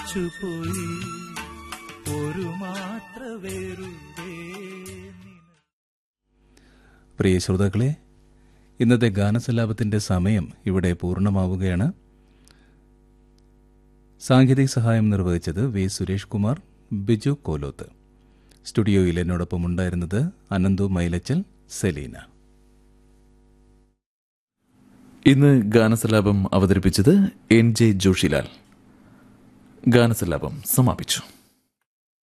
മരിച്ചുപോയി ഒരു മാത്ര വേറുതേ പ്രിയ ശ്രോതാക്കളെ ഇന്നത്തെ ഗാനസലാപത്തിന്റെ സമയം ഇവിടെ പൂർണ്ണമാവുകയാണ് സാങ്കേതിക സഹായം നിർവഹിച്ചത് വി സുരേഷ് കുമാർ ബിജു കോലോത്ത് സ്റ്റുഡിയോയിൽ എന്നോടൊപ്പം ഉണ്ടായിരുന്നത് അനന്തു മൈലച്ചൽ സെലീന ഇന്ന് ഗാനസലാപം അവതരിപ്പിച്ചത് എൻ ജെ ജോഷിലാൽ ഗാനസലാപം സമാപിച്ചു